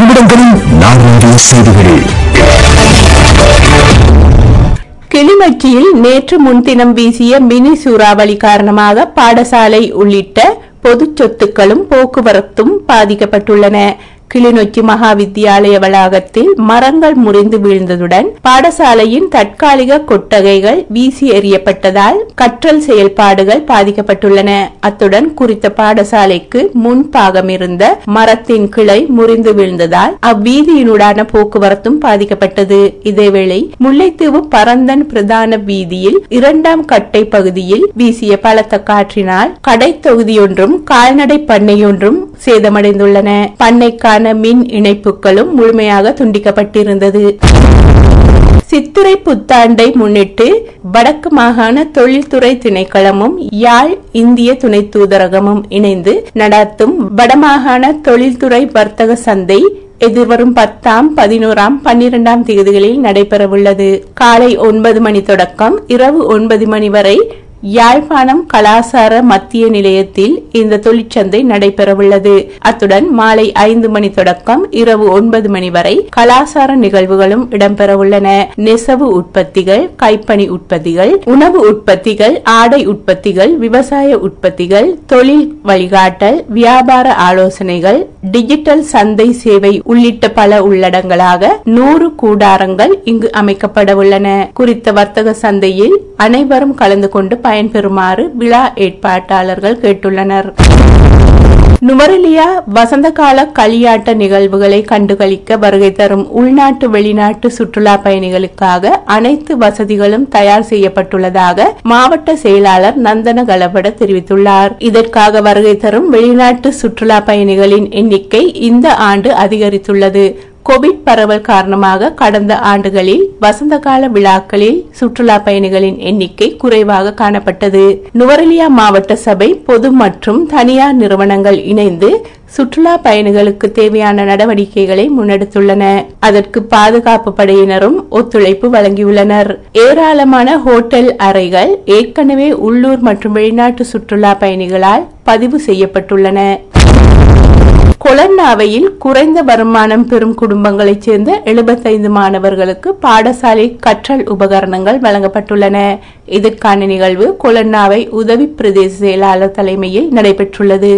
நிமிடங்களில் நான்கு செய்திகள் கிளிநொச்சியில் நேற்று முன்தினம் வீசிய மினி சூறாவளி காரணமாக பாடசாலை உள்ளிட்ட பொதுச் சொத்துக்களும் போக்குவரத்தும் பாதிக்கப்பட்டுள்ளன கிளிநொச்சி மகா வித்தியாலய வளாகத்தில் மரங்கள் முறிந்து வீழ்ந்ததுடன் பாடசாலையின் தற்காலிக கொட்டகைகள் வீசி எறியப்பட்டதால் கற்றல் செயல்பாடுகள் பாதிக்கப்பட்டுள்ளன அத்துடன் குறித்த பாடசாலைக்கு முன்பாகம் இருந்த மரத்தின் கிளை முறிந்து வீழ்ந்ததால் அவ்வீதியினூடான போக்குவரத்தும் பாதிக்கப்பட்டது இதேவேளை முல்லைத்தீவு பரந்தன் பிரதான வீதியில் இரண்டாம் கட்டை பகுதியில் வீசிய பலத்த காற்றினால் கடை தொகுதியொன்றும் கால்நடை பண்ணையொன்றும் சேதமடைந்துள்ளன பண்ணைக்கான மின் இணைப்புகளும் முழுமையாக துண்டிக்கப்பட்டிருந்தது சித்திரை புத்தாண்டை முன்னிட்டு வடக்கு மாகாண தொழில்துறை திணைக்களமும் யாழ் இந்திய துணை தூதரகமும் இணைந்து நடத்தும் வடமாகாண தொழில்துறை வர்த்தக சந்தை எதிர்வரும் பத்தாம் பதினோராம் பன்னிரெண்டாம் தேதிகளில் நடைபெறவுள்ளது காலை ஒன்பது மணி தொடக்கம் இரவு ஒன்பது மணி வரை யாழ்ப்பாணம் கலாசார மத்திய நிலையத்தில் இந்த தொழிற்சந்தை நடைபெறவுள்ளது அத்துடன் மாலை ஐந்து மணி தொடக்கம் இரவு ஒன்பது மணி வரை கலாசார நிகழ்வுகளும் இடம்பெறவுள்ளன நெசவு உற்பத்திகள் கைப்பணி உற்பத்திகள் உணவு உற்பத்திகள் ஆடை உற்பத்திகள் விவசாய உற்பத்திகள் தொழில் வழிகாட்டல் வியாபார ஆலோசனைகள் டிஜிட்டல் சந்தை சேவை உள்ளிட்ட பல உள்ளடங்களாக நூறு கூடாரங்கள் இங்கு அமைக்கப்படவுள்ளன குறித்த வர்த்தக சந்தையில் அனைவரும் கலந்து கொண்டு பயன்பெறுமாறு விழா ஏற்பாட்டாளர்கள் கேட்டுள்ளனர் நுவரெலியா வசந்த கால களியாட்ட நிகழ்வுகளை கண்டுகளிக்க வருகை தரும் உள்நாட்டு வெளிநாட்டு சுற்றுலா பயணிகளுக்காக அனைத்து வசதிகளும் தயார் செய்யப்பட்டுள்ளதாக மாவட்ட செயலாளர் நந்தன கலபட தெரிவித்துள்ளார் இதற்காக வருகை தரும் வெளிநாட்டு சுற்றுலா பயணிகளின் எண்ணிக்கை இந்த ஆண்டு அதிகரித்துள்ளது கோவிட் பரவல் காரணமாக கடந்த ஆண்டுகளில் வசந்த கால விழாக்களில் சுற்றுலா பயணிகளின் எண்ணிக்கை குறைவாக காணப்பட்டது நுவரெலியா மாவட்ட சபை பொது மற்றும் தனியார் நிறுவனங்கள் இணைந்து சுற்றுலா பயணிகளுக்கு தேவையான நடவடிக்கைகளை முன்னெடுத்துள்ளன அதற்கு பாதுகாப்பு படையினரும் ஒத்துழைப்பு வழங்கியுள்ளனர் ஏராளமான ஹோட்டல் அறைகள் ஏற்கனவே உள்ளூர் மற்றும் வெளிநாட்டு சுற்றுலா பயணிகளால் பதிவு செய்யப்பட்டுள்ளன கொலன்னாவையில் குறைந்த வருமானம் பெறும் குடும்பங்களைச் சேர்ந்த எழுபத்தைந்து மாணவர்களுக்கு பாடசாலை கற்றல் உபகரணங்கள் வழங்கப்பட்டுள்ளன இதற்கான நிகழ்வு கொலன்னாவை உதவி பிரதேச செயலாளர் தலைமையில் நடைபெற்றுள்ளது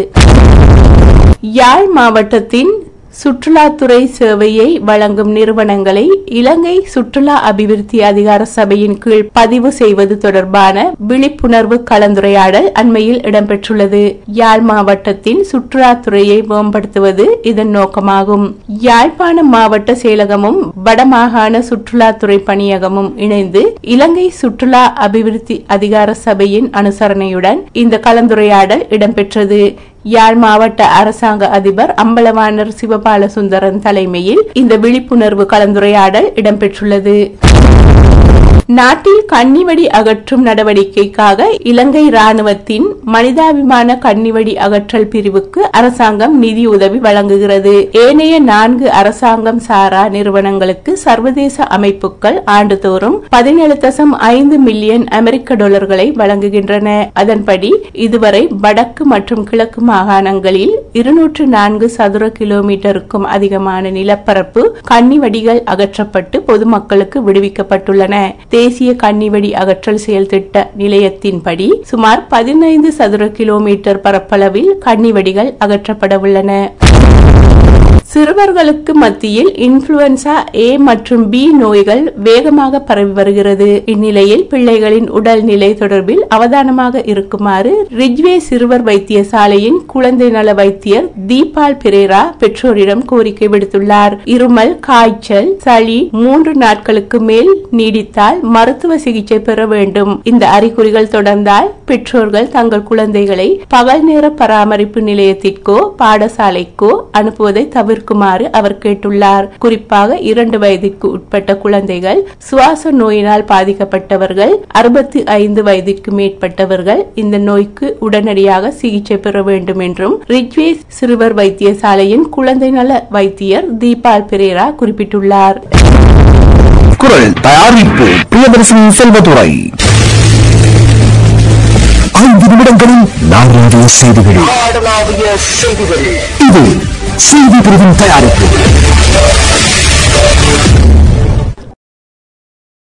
யாழ் மாவட்டத்தின் சுற்றுலாத்துறை சேவையை வழங்கும் நிறுவனங்களை இலங்கை சுற்றுலா அபிவிருத்தி அதிகார சபையின் கீழ் பதிவு செய்வது தொடர்பான விழிப்புணர்வு கலந்துரையாடல் அண்மையில் இடம்பெற்றுள்ளது யாழ் மாவட்டத்தின் சுற்றுலாத்துறையை மேம்படுத்துவது இதன் நோக்கமாகும் யாழ்ப்பாணம் மாவட்ட செயலகமும் வடமாகாண சுற்றுலாத்துறை பணியகமும் இணைந்து இலங்கை சுற்றுலா அபிவிருத்தி அதிகார சபையின் அனுசரணையுடன் இந்த கலந்துரையாடல் இடம்பெற்றது யாழ் மாவட்ட அரசாங்க அதிபர் அம்பலவாணர் சிவபால சுந்தரன் தலைமையில் இந்த விழிப்புணர்வு கலந்துரையாடல் இடம்பெற்றுள்ளது நாட்டில் கன்னிவடி அகற்றும் நடவடிக்கைக்காக இலங்கை ராணுவத்தின் மனிதாபிமான கன்னிவடி அகற்றல் பிரிவுக்கு அரசாங்கம் நிதியுதவி வழங்குகிறது ஏனைய நான்கு அரசாங்கம் சாரா நிறுவனங்களுக்கு சர்வதேச அமைப்புகள் ஆண்டுதோறும் பதினேழு தசம் ஐந்து மில்லியன் அமெரிக்க டாலர்களை வழங்குகின்றன அதன்படி இதுவரை வடக்கு மற்றும் கிழக்கு மாகாணங்களில் இருநூற்று நான்கு சதுர கிலோமீட்டருக்கும் அதிகமான நிலப்பரப்பு கன்னிவடிகள் அகற்றப்பட்டு பொதுமக்களுக்கு விடுவிக்கப்பட்டுள்ளன தேசிய கன்னிவெடி அகற்றல் செயல் திட்ட நிலையத்தின்படி சுமார் பதினைந்து சதுர கிலோமீட்டர் பரப்பளவில் கன்னிவெடிகள் அகற்றப்பட உள்ளன சிறுவர்களுக்கு மத்தியில் இன்ஃபுளுன்சா ஏ மற்றும் பி நோய்கள் வேகமாக பரவி வருகிறது இந்நிலையில் பிள்ளைகளின் உடல் நிலை தொடர்பில் அவதானமாக இருக்குமாறு ரிஜ்வே சிறுவர் வைத்தியசாலையின் குழந்தை நல வைத்தியர் தீபால் பிரேரா பெற்றோரிடம் கோரிக்கை விடுத்துள்ளார் இருமல் காய்ச்சல் சளி மூன்று நாட்களுக்கு மேல் நீடித்தால் மருத்துவ சிகிச்சை பெற வேண்டும் இந்த அறிகுறிகள் தொடர்ந்தால் பெற்றோர்கள் தங்கள் குழந்தைகளை பகல் நேர பராமரிப்பு நிலையத்திற்கோ பாடசாலைக்கோ அனுப்புவதை தவிர்க்குமாறு அவர் கேட்டுள்ளார் குறிப்பாக இரண்டு வயதிற்கு உட்பட்ட குழந்தைகள் சுவாச நோயினால் பாதிக்கப்பட்டவர்கள் அறுபத்தி ஐந்து வயதிற்கு மேற்பட்டவர்கள் இந்த நோய்க்கு உடனடியாக சிகிச்சை பெற வேண்டும் என்றும் ரிஜ்வே சிறுவர் வைத்தியசாலையின் குழந்தை நல வைத்தியர் தீபால் பிரேரா குறிப்பிட்டுள்ளார் குரல் தயாரிப்பு பிரியதர்சினி செல்வதுரை ஐந்து நிமிடங்களில் நான்கு செய்திகள் நாடளாவிய செய்திகள் இது செய்தி பிரிவின் தயாரிப்பு